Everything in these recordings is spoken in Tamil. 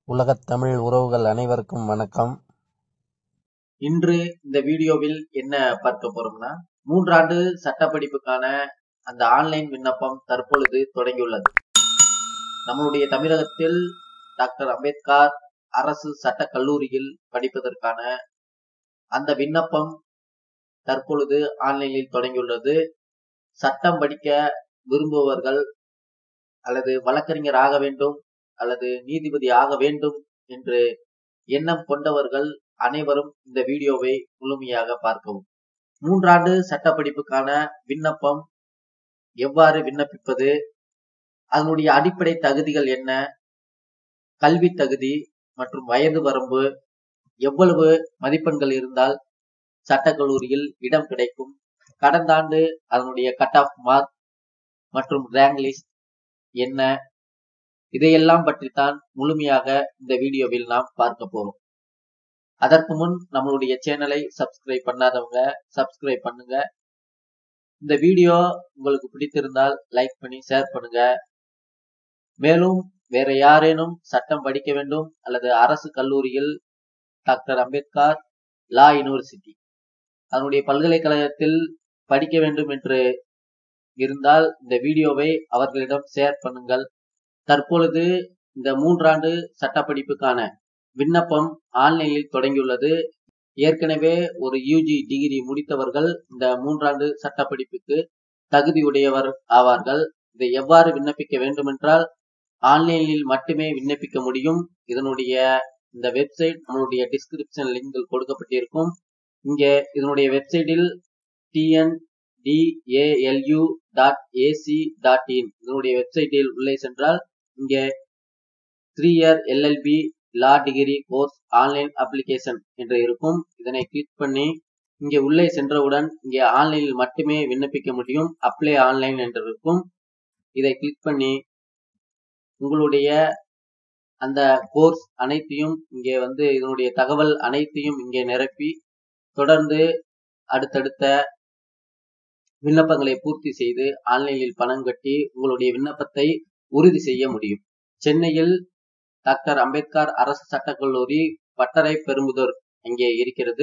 உலகத் தமிழ் உறவுகள் அனைவருக்கும் வணக்கம் இன்று இந்த வீடியோவில் என்ன பார்க்க போறோம்னா மூன்றாண்டு சட்டப்படிப்புக்கான அந்த ஆன்லைன் விண்ணப்பம் தற்பொழுது தொடங்கியுள்ளது நம்மளுடைய தமிழகத்தில் டாக்டர் அம்பேத்கர் அரசு சட்ட கல்லூரியில் படிப்பதற்கான அந்த விண்ணப்பம் தற்பொழுது ஆன்லைனில் தொடங்கியுள்ளது சட்டம் படிக்க விரும்புபவர்கள் அல்லது வழக்கறிஞர் ஆக வேண்டும் அல்லது நீதிபதி ஆக வேண்டும் என்று எண்ணம் கொண்டவர்கள் அனைவரும் இந்த வீடியோவை முழுமையாக பார்க்கவும் மூன்றாண்டு சட்டப்படிப்புக்கான விண்ணப்பம் எவ்வாறு விண்ணப்பிப்பது அதனுடைய அடிப்படை தகுதிகள் என்ன கல்வி தகுதி மற்றும் வயது வரம்பு எவ்வளவு மதிப்பெண்கள் இருந்தால் சட்டக்கல்லூரியில் இடம் கிடைக்கும் கடந்த ஆண்டு அதனுடைய கட் ஆஃப் மார்க் மற்றும் ரேங்க் லிஸ்ட் என்ன இதையெல்லாம் பற்றித்தான் முழுமையாக இந்த வீடியோவில் நாம் பார்க்க போறோம் அதற்கு முன் நம்மளுடைய சேனலை சப்ஸ்கிரைப் பண்ணாதவங்க சப்ஸ்கிரைப் பண்ணுங்க இந்த வீடியோ உங்களுக்கு பிடித்திருந்தால் லைக் பண்ணி ஷேர் பண்ணுங்க மேலும் வேற யாரேனும் சட்டம் படிக்க வேண்டும் அல்லது அரசு கல்லூரியில் டாக்டர் அம்பேத்கர் லா யூனிவர்சிட்டி அதனுடைய பல்கலைக்கழகத்தில் படிக்க வேண்டும் என்று இருந்தால் இந்த வீடியோவை அவர்களிடம் ஷேர் பண்ணுங்கள் தற்பொழுது இந்த மூன்றாண்டு சட்டப்படிப்புக்கான விண்ணப்பம் ஆன்லைனில் தொடங்கியுள்ளது ஏற்கனவே ஒரு யூஜி டிகிரி முடித்தவர்கள் இந்த மூன்றாண்டு சட்டப்படிப்புக்கு தகுதியுடையவர் ஆவார்கள் இதை எவ்வாறு விண்ணப்பிக்க வேண்டுமென்றால் ஆன்லைனில் மட்டுமே விண்ணப்பிக்க முடியும் இதனுடைய இந்த வெப்சைட் நம்மளுடைய டிஸ்கிரிப்ஷன் லிங்கில் கொடுக்கப்பட்டிருக்கும் இங்கே இதனுடைய வெப்சைட்டில் TN DALU dot AC dot in இதனுடைய வெப்சைட்டில் உள்ளே சென்றால் இங்கே three year LLB law degree course online application என்று இருக்கும் இதனை கிளிக் பண்ணி இங்கே உள்ளே சென்றவுடன் இங்கே ஆன்லைனில் மட்டுமே விண்ணப்பிக்க முடியும் அப்ளை ஆன்லைன் என்று இருக்கும் இதை கிளிக் பண்ணி உங்களுடைய அந்த கோர்ஸ் அனைத்தையும் இங்கே வந்து இதனுடைய தகவல் அனைத்தையும் இங்கே நிரப்பி தொடர்ந்து அடுத்தடுத்த விண்ணப்பங்களை பூர்த்தி செய்து ஆன்லைனில் பணம் கட்டி உங்களுடைய விண்ணப்பத்தை உறுதி செய்ய முடியும் சென்னையில் டாக்டர் அம்பேத்கர் அரசு சட்டக்கல்லூரி பட்டறை பெரும்புதூர் அங்கே இருக்கிறது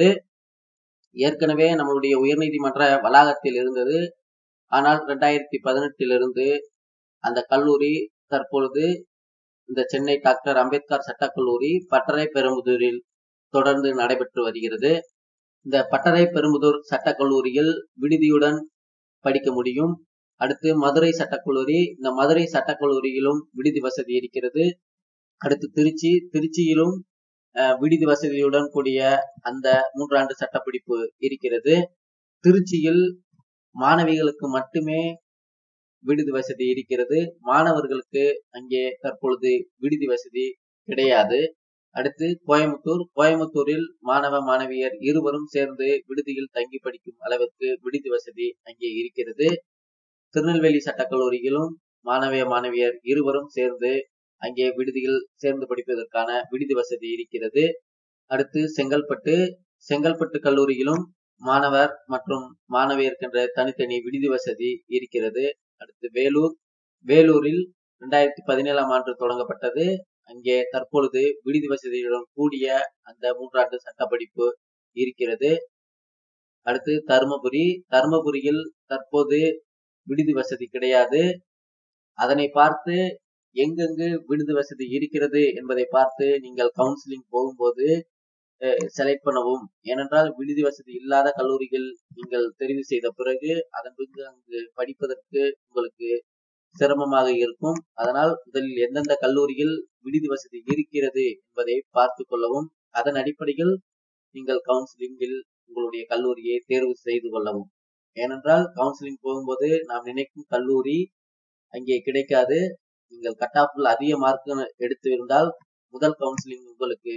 ஏற்கனவே நம்மளுடைய உயர்நீதிமன்ற வளாகத்தில் இருந்தது ஆனால் ரெண்டாயிரத்தி பதினெட்டிலிருந்து அந்த கல்லூரி தற்பொழுது இந்த சென்னை டாக்டர் அம்பேத்கர் சட்டக்கல்லூரி பட்டறை பெரும்புதூரில் தொடர்ந்து நடைபெற்று வருகிறது இந்த பட்டறை பெரும்புதூர் சட்டக்கல்லூரியில் விடுதியுடன் படிக்க முடியும் அடுத்து மதுரை சட்டக்கல்லூரி இந்த மதுரை சட்டக்கல்லூரியிலும் விடுதி வசதி இருக்கிறது அடுத்து திருச்சி திருச்சியிலும் விடுதி வசதியுடன் கூடிய அந்த மூன்றாண்டு சட்டப்படிப்பு இருக்கிறது திருச்சியில் மாணவிகளுக்கு மட்டுமே விடுதி வசதி இருக்கிறது மாணவர்களுக்கு அங்கே தற்பொழுது விடுதி வசதி கிடையாது அடுத்து கோயம்புத்தூர் கோயம்புத்தூரில் மாணவ மாணவியர் இருவரும் சேர்ந்து விடுதியில் தங்கி படிக்கும் அளவிற்கு விடுதி வசதி அங்கே இருக்கிறது திருநெல்வேலி சட்டக்கல்லூரியிலும் மாணவிய மாணவியர் இருவரும் சேர்ந்து அங்கே விடுதியில் சேர்ந்து படிப்பதற்கான விடுதி வசதி இருக்கிறது அடுத்து செங்கல்பட்டு செங்கல்பட்டு கல்லூரியிலும் மாணவர் மற்றும் மாணவியர்க்கென்ற தனித்தனி விடுதி வசதி இருக்கிறது அடுத்து வேலூர் வேலூரில் இரண்டாயிரத்தி பதினேழாம் ஆண்டு தொடங்கப்பட்டது அங்கே தற்பொழுது விடுதி வசதியுடன் கூடிய அந்த மூன்றாண்டு சட்டப்படிப்பு இருக்கிறது அடுத்து தருமபுரி தருமபுரியில் தற்போது விடுதி வசதி கிடையாது அதனை பார்த்து எங்கெங்கு விடுதி வசதி இருக்கிறது என்பதை பார்த்து நீங்கள் கவுன்சிலிங் போகும்போது செலக்ட் பண்ணவும் ஏனென்றால் விடுதி வசதி இல்லாத கல்லூரிகள் நீங்கள் தெரிவு செய்த பிறகு அதன் பிறகு அங்கு படிப்பதற்கு உங்களுக்கு சிரமமாக இருக்கும் அதனால் முதலில் எந்தெந்த கல்லூரியில் விடுதி வசதி இருக்கிறது என்பதை பார்த்து கொள்ளவும் அதன் அடிப்படையில் நீங்கள் கவுன்சிலிங்கில் உங்களுடைய கல்லூரியை தேர்வு செய்து கொள்ளவும் ஏனென்றால் கவுன்சிலிங் போகும்போது நாம் நினைக்கும் கல்லூரி அங்கே கிடைக்காது நீங்கள் கட் ஆஃபில் அதிக மார்க் எடுத்திருந்தால் முதல் கவுன்சிலிங் உங்களுக்கு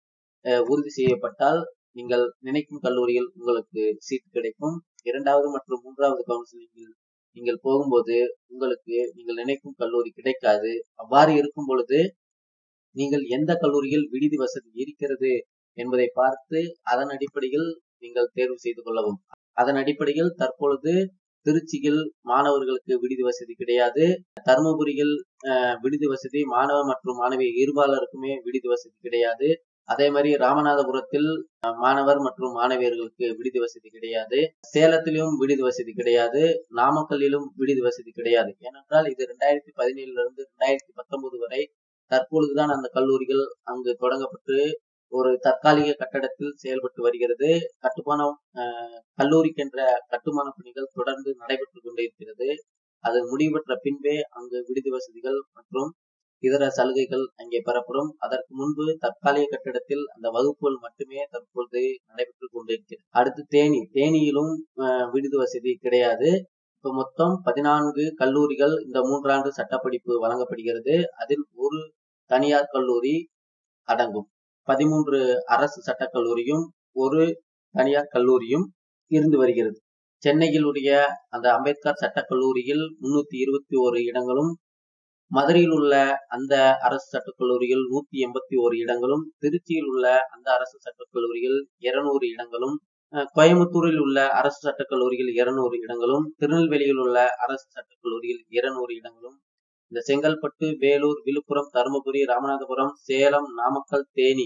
உறுதி செய்யப்பட்டால் நீங்கள் நினைக்கும் கல்லூரியில் உங்களுக்கு சீட் கிடைக்கும் இரண்டாவது மற்றும் மூன்றாவது கவுன்சிலிங்கில் நீங்கள் போகும்போது உங்களுக்கு நீங்கள் நினைக்கும் கல்லூரி கிடைக்காது அவ்வாறு இருக்கும் பொழுது நீங்கள் எந்த கல்லூரியில் விடுதி வசதி இருக்கிறது என்பதை பார்த்து அதன் அடிப்படையில் நீங்கள் தேர்வு செய்து கொள்ளவும் அதன் அடிப்படையில் தற்பொழுது திருச்சியில் மாணவர்களுக்கு விடுதி வசதி கிடையாது தருமபுரியில் அஹ், விடுதி வசதி மாணவ மற்றும் மாணவி இருபாலருக்குமே விடுதி வசதி கிடையாது அதே மாதிரி ராமநாதபுரத்தில் அஹ், மாணவர் மற்றும் மாணவியர்களுக்கு விடுதி வசதி கிடையாது சேலத்திலும் விடுதி வசதி கிடையாது நாமக்கல்லிலும் விடுதி வசதி கிடையாது ஏனென்றால் இது ரெண்டாயிரத்தி பதினேழுல இருந்து ரெண்டாயிரத்தி பத்தொன்பது வரை தற்பொழுதுதான் அந்த கல்லூரிகள் அங்கு தொடங்கப்பட்டு ஒரு தற்காலிக கட்டடத்தில் செயல்பட்டு வருகிறது கட்டுமானம் அஹ், கல்லூரிக்கென்ற கட்டுமான பணிகள் தொடர்ந்து நடைபெற்று கொண்டிருக்கிறது அது முடிவற்ற பின்பே அங்கு விடுதி வசதிகள் மற்றும் இதர சலுகைகள் அங்கே பெறப்படும் அதற்கு முன்பு தற்காலிக கட்டிடத்தில் அந்த வகுப்புகள் மட்டுமே தற்பொழுது நடைபெற்று கொண்டிருக்கிறது அடுத்து தேனி தேனியிலும் அஹ், விடுதி வசதி கிடையாது இப்ப மொத்தம் பதினான்கு கல்லூரிகள் இந்த மூன்றாண்டு சட்டப்படிப்பு வழங்கப்படுகிறது அதில் ஒரு தனியார் கல்லூரி அடங்கும் பதிமூன்று அரசு சட்டக் கல்லூரியும் ஒரு தனியார் கல்லூரியும் இருந்து வருகிறது சென்னையில் உடைய அந்த அம்பேத்கர் சட்டக் கல்லூரியில் முன்னூத்தி இருபத்தி ஒரு இடங்களும் மதுரையில் உள்ள அந்த அரசு சட்டக் கல்லூரியில் நூத்தி எண்பத்தி ஒரு இடங்களும் திருச்சியில் உள்ள அந்த அரசு சட்டக் கல்லூரியில் இருநூறு இடங்களும் அஹ், கோயம்புத்தூரில் உள்ள அரசு சட்டக் கல்லூரியில் இருநூறு இடங்களும் திருநெல்வேலியில் உள்ள அரசு சட்டக் கல்லூரியில் இருநூறு இடங்களும் இந்த செங்கல்பட்டு வேலூர் விழுப்புரம் தருமபுரி ராமநாதபுரம் சேலம் நாமக்கல் தேனி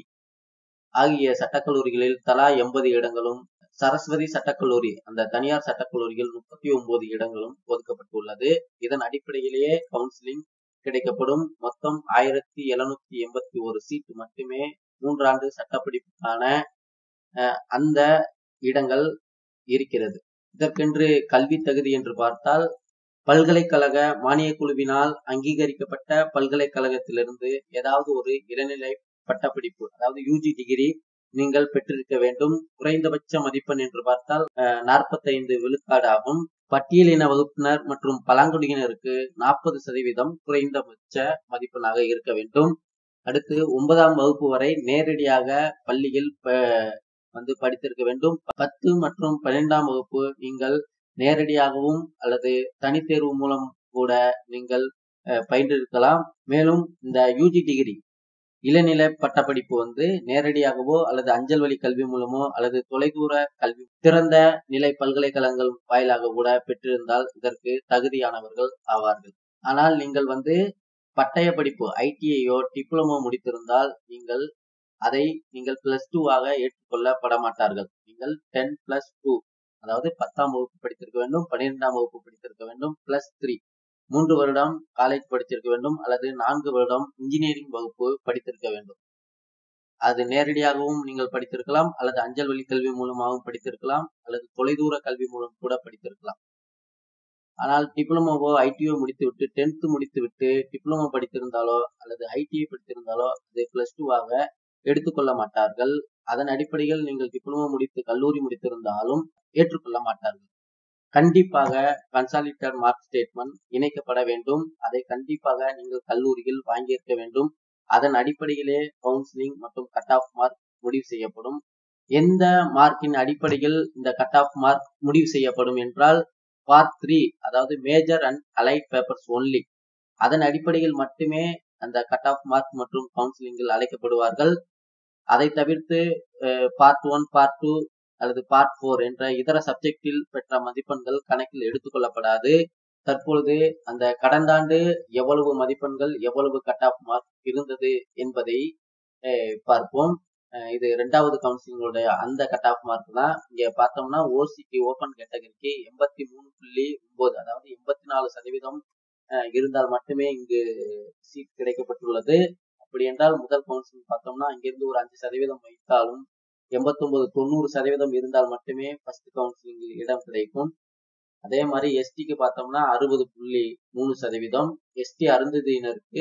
ஆகிய சட்டக்கல்லூரிகளில் தலா எண்பது இடங்களும் சரஸ்வதி சட்டக்கல்லூரி அந்த தனியார் சட்டக்கல்லூரியில் முப்பத்தி ஒன்பது இடங்களும் ஒதுக்கப்பட்டுள்ளது இதன் அடிப்படையிலேயே கவுன்சிலிங் கிடைக்கப்படும் மொத்தம் ஆயிரத்தி எழுநூத்தி எண்பத்தி ஒரு சீட் மட்டுமே மூன்றாண்டு சட்டப்படிப்புக்கான அஹ், அந்த இடங்கள் இருக்கிறது இதற்கென்று கல்வி தகுதி என்று பார்த்தால் பல்கலைக்கழக மானியக் குழுவினால் அங்கீகரிக்கப்பட்ட பல்கலைக்கழகத்திலிருந்து ஏதாவது ஒரு இளநிலை பட்டப்படிப்பு அதாவது யூஜி டிகிரி நீங்கள் பெற்றிருக்க வேண்டும் குறைந்தபட்ச மதிப்பெண் என்று பார்த்தால் நாற்பத்தைந்து விழுக்காடு ஆகும் பட்டியலின வகுப்பினர் மற்றும் பழங்குடியினருக்கு நாற்பது சதவீதம் குறைந்தபட்ச மதிப்பெண்ணாக இருக்க வேண்டும் அடுத்து ஒன்பதாம் வகுப்பு வரை நேரடியாக பள்ளியில் ப- வந்து படித்திருக்க வேண்டும் பத்து மற்றும் பன்னிரெண்டாம் வகுப்பு நீங்கள் நேரடியாகவும் அல்லது தனித்தேர்வு மூலம் கூட நீங்கள் அஹ், பயின்றிருக்கலாம் மேலும் இந்த யூஜி டிகிரி இளநிலை பட்டப்படிப்பு வந்து நேரடியாகவோ அல்லது அஞ்சல் வழி கல்வி மூலமோ அல்லது தொலைதூர கல்வி திறந்த நிலை பல்கலைக்கழகங்கள் வாயிலாக கூட பெற்றிருந்தால் இதற்கு தகுதியானவர்கள் ஆவார்கள் ஆனால் நீங்கள் வந்து பட்டய படிப்பு ஐடிஐயோ டிப்ளமோ முடித்திருந்தால் நீங்கள் அதை நீங்கள் பிளஸ் டூ ஆக ஏற்றுக்கொள்ளப்பட மாட்டார்கள் நீங்கள் டென் பிளஸ் டூ அதாவது பத்தாம் வகுப்பு படித்திருக்க வேண்டும் பன்னிரெண்டாம் வகுப்பு படித்திருக்க வேண்டும் பிளஸ் த்ரீ மூன்று வருடம் காலேஜ் படித்திருக்க வேண்டும் அல்லது நான்கு வருடம் இன்ஜினியரிங் வகுப்பு படித்திருக்க வேண்டும் அது நேரடியாகவும் நீங்கள் படித்திருக்கலாம் அல்லது அஞ்சல் வழி கல்வி மூலமாகவும் படித்திருக்கலாம் அல்லது தொலைதூர கல்வி மூலம் கூட படித்திருக்கலாம் ஆனால் டிப்ளமோவோ ஐடிஓ முடித்துவிட்டு டென்த் முடித்துவிட்டு டிப்ளமோ படித்திருந்தாலோ அல்லது ஐடிஐ படித்திருந்தாலோ அது பிளஸ் டூவாக எடுத்துக்கொள்ள மாட்டார்கள் அதன் அடிப்படையில் நீங்கள் டிப்ளமோ முடித்து கல்லூரி முடித்திருந்தாலும் ஏற்றுக்கொள்ள மாட்டார்கள் கண்டிப்பாக கன்சாலிட்டர் மார்க் ஸ்டேட்மெண்ட் இணைக்கப்பட வேண்டும் அதை கண்டிப்பாக நீங்கள் கல்லூரியில் வாங்கியிருக்க வேண்டும் அதன் அடிப்படையிலே கவுன்சிலிங் மற்றும் கட் ஆஃப் மார்க் முடிவு செய்யப்படும் எந்த மார்க்கின் அடிப்படையில் இந்த கட் ஆஃப் மார்க் முடிவு செய்யப்படும் என்றால் பார்ட் த்ரீ அதாவது major and allied papers only அதன் அடிப்படையில் மட்டுமே அந்த கட் ஆஃப் மார்க் மற்றும் கவுன்சிலிங்கில் அழைக்கப்படுவார்கள் அதை தவிர்த்து பார்ட் ஒன் பார்ட் டூ அல்லது பார்ட் ஃபோர் என்ற இதர சப்ஜெக்டில் பெற்ற மதிப்பெண்கள் கணக்கில் எடுத்துக்கொள்ளப்படாது தற்பொழுது அந்த கடந்த ஆண்டு எவ்வளவு மதிப்பெண்கள் எவ்வளவு கட் ஆஃப் மார்க் இருந்தது என்பதை அஹ், பார்ப்போம் அஹ், இது ரெண்டாவது கவுன்சிலிங்கோட அந்த கட் ஆஃப் மார்க் தான் இங்க பார்த்தோம்னா ஓசிடி ஓபன் கேட்டகரிக்கு எண்பத்தி மூணு புள்ளி ஒன்பது அதாவது எண்பத்தி நாலு சதவீதம் அஹ், இருந்தால் மட்டுமே இங்கு சீட் கிடைக்கப்பட்டுள்ளது அப்படி என்றால் முதல் கவுன்சிலிங் பார்த்தோம்னா அங்கிருந்து ஒரு அஞ்சு சதவீதம் வைத்தாலும் எண்பத்தொன்பது தொண்ணூறு சதவீதம் இருந்தால் மட்டுமே ஃபர்ஸ்ட் கவுன்சிலிங்கில் இடம் கிடைக்கும் அதே மாதிரி எஸ்டிக்கு பார்த்தோம்னா அறுபது புள்ளி மூணு சதவீதம் எஸ்டி அருந்ததியினருக்கு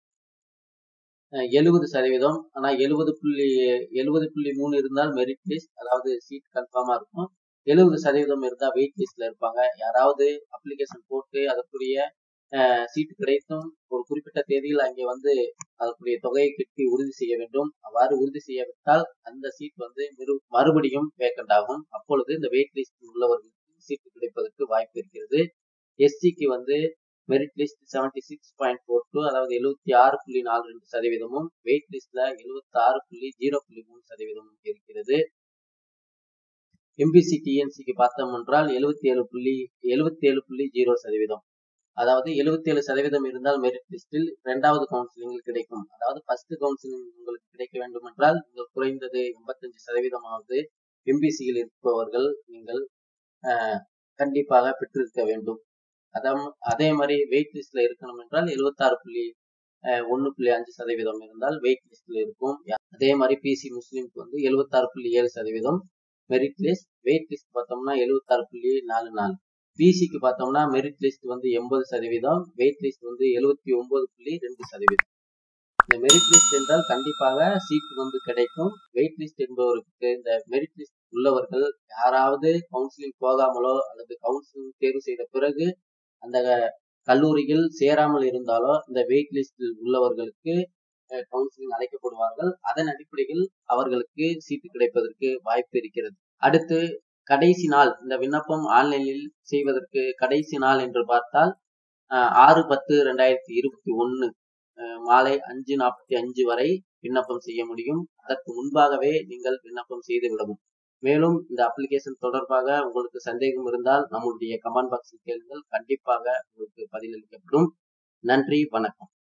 எழுபது சதவீதம் ஆனா எழுபது புள்ளி எழுபது புள்ளி மூணு இருந்தால் மெரிட் லிஸ்ட் அதாவது சீட் கன்ஃபார்மா இருக்கும் எழுபது சதவீதம் இருந்தா வெயிட் லிஸ்ட்ல இருப்பாங்க யாராவது அப்ளிகேஷன் போட்டு அதற்குரிய சீட் கிடைத்தும் ஒரு குறிப்பிட்ட தேதியில் அங்கே வந்து அதற்குரிய தொகையை கட்டி உறுதி செய்ய வேண்டும் அவ்வாறு உறுதி செய்யவிட்டால் அந்த சீட் வந்து மிரு- மறுபடியும் வேக்கண்ட் ஆகும் அப்பொழுது இந்த வெயிட் லிஸ்ட் உள்ளவர்களுக்கு சீட் கிடைப்பதற்கு வாய்ப்பு இருக்கிறது எஸ்சிக்கு வந்து merit list seventy six point four two அதாவது எழுபத்தி ஆறு புள்ளி நாலு ரெண்டு சதவீதமும் வெயிட் லிஸ்ட்ல எழுபத்தி ஆறு புள்ளி ஜீரோ புள்ளி மூணு சதவீதமும் இருக்கிறது எம்பிசி டிஎன்சிக்கு பார்த்தோம் என்றால் எழுபத்தி ஏழு புள்ளி எழுபத்தி ஏழு புள்ளி ஜீரோ சதவீதம் அதாவது எழுபத்தி ஏழு சதவீதம் இருந்தால் மெரிட் லிஸ்டில் இரண்டாவது கவுன்சிலிங்கில் கிடைக்கும் அதாவது ஃபர்ஸ்ட் கவுன்சிலிங் உங்களுக்கு கிடைக்க வேண்டும் என்றால் நீங்கள் குறைந்தது எண்பத்தஞ்சு சதவீதமாவது எம்பிசியில் இருப்பவர்கள் நீங்கள் கண்டிப்பாக பெற்றிருக்க வேண்டும் அதான் அதே மாதிரி வெயிட் லிஸ்ட்ல இருக்கணும் என்றால் எழுபத்தாறு புள்ளி ஒன்று புள்ளி அஞ்சு சதவீதம் இருந்தால் வெயிட் லிஸ்ட்ல இருக்கும் அதே மாதிரி பிசி முஸ்லீம்க்கு வந்து எழுபத்தாறு புள்ளி ஏழு சதவீதம் மெரிட் லிஸ்ட் வெயிட் லிஸ்ட் பார்த்தோம்னா எழுபத்தாறு புள்ளி நாலு நாலு பிசிக்கு பார்த்தோம்னா மெரிட் லிஸ்ட் வந்து எண்பது சதவீதம் வெயிட் லிஸ்ட் வந்து எழுபத்தி ஒன்பது புள்ளி ரெண்டு சதவீதம் இந்த மெரிட் லிஸ்ட் என்றால் கண்டிப்பாக சீட் வந்து கிடைக்கும் வெயிட் லிஸ்ட் என்பவருக்கு இந்த மெரிட் லிஸ்ட் உள்ளவர்கள் யாராவது கவுன்சிலிங் போகாமலோ அல்லது கவுன்சிலிங் தேர்வு செய்த பிறகு அந்த கல்லூரியில் சேராமல் இருந்தாலோ இந்த வெயிட் லிஸ்டில் உள்ளவர்களுக்கு கவுன்சிலிங் அழைக்கப்படுவார்கள் அதன் அடிப்படையில் அவர்களுக்கு சீட்டு கிடைப்பதற்கு வாய்ப்பு இருக்கிறது அடுத்து கடைசி நாள் இந்த விண்ணப்பம் ஆன்லைனில் செய்வதற்கு கடைசி நாள் என்று பார்த்தால் ஆறு பத்து ரெண்டாயிரத்தி இருபத்தி ஒன்னு மாலை அஞ்சு நாற்பத்தி அஞ்சு வரை விண்ணப்பம் செய்ய முடியும் அதற்கு முன்பாகவே நீங்கள் விண்ணப்பம் செய்து விடவும் மேலும் இந்த அப்ளிகேஷன் தொடர்பாக உங்களுக்கு சந்தேகம் இருந்தால் நம்முடைய கமெண்ட் பாக்ஸில் கேளுங்கள் கண்டிப்பாக உங்களுக்கு பதிலளிக்கப்படும் நன்றி வணக்கம்